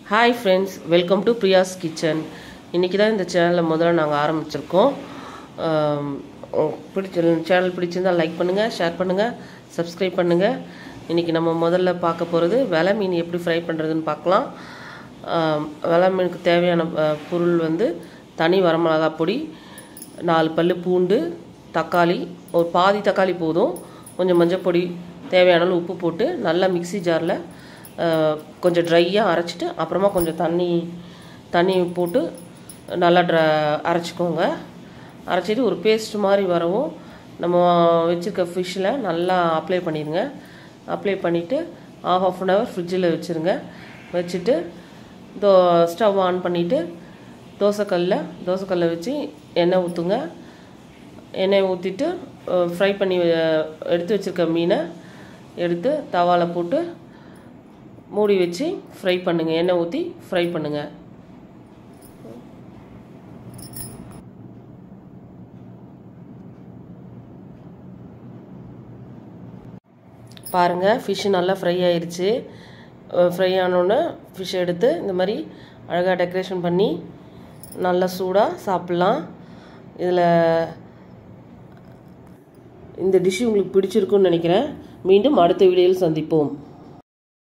hi friends welcome to Priya's kitchen இன்றைக்கி தான் இந்த சேனலை முதல்ல நாங்கள் ஆரம்பிச்சிருக்கோம் ஆம், உ- பிடிச்ச சேனல் பிடிச்சிருந்தால் லைக் பண்ணுங்கள் ஷேர் பண்ணுங்கள் சப்ஸ்கிரைப் பண்ணுங்கள் இன்றைக்கி நம்ம முதல்ல பார்க்க போகிறது வெலை மீன் எப்படி ஃப்ரை பண்ணுறதுன்னு பார்க்கலாம் ஆம், வெலை மீனுக்கு தேவையான அ, பொருள் வந்து தனி வரமிளகா பொடி நாலு பல்லு பூண்டு தக்காளி ஒரு பாதி தக்காளி போதும் கொஞ்சம் மஞ்சள் பொடி தேவையான அளவு உப்பு போட்டு நல்லா மிக்ஸி ஜாரில் கொஞ்சம் ட்ரையாக அரைச்சிட்டு அப்புறமா கொஞ்சம் தண்ணி தண்ணி போட்டு நல்லா ட்ர அரைச்சிக்கோங்க அரைச்சிட்டு ஒரு பேஸ்ட் மாதிரி வரவும் நம்ம வச்சுருக்க ஃபிஷ்ஷில் நல்லா அப்ளை பண்ணிடுங்க அப்ளை பண்ணிவிட்டு ஆஃப் ஆஃப் அன் ஹவர் ஃப்ரிட்ஜில் வச்சுருங்க வச்சுட்டு தோ ஸ்டவ் ஆன் பண்ணிவிட்டு தோசைக்கல்ல தோசைக்கல்லை வச்சு எண்ணெய் ஊற்றுங்க எண்ணெய் ஊற்றிட்டு ஃப்ரை பண்ணி அஹ், எடுத்து வச்சுருக்க மீனை எடுத்து தவால போட்டு மூடி வச்சு ஃப்ரை பண்ணுங்கள் எண்ணெய் ஊற்றி ஃப்ரை பண்ணுங்கள் பாருங்கள் ஃபிஷ்ஷு நல்லா ஃப்ரை ஆயிருச்சு ஃப்ரை ஆனோடனே ஃபிஷ் எடுத்து இந்த மாதிரி அழகாக டெக்கரேஷன் பண்ணி நல்லா சூடாக சாப்பிட்லாம் இதில் இந்த டிஷ் உங்களுக்கு பிடிச்சிருக்குன்னு நினைக்கிறேன் மீண்டும் அடுத்த வீடியோவில் சந்திப்போம்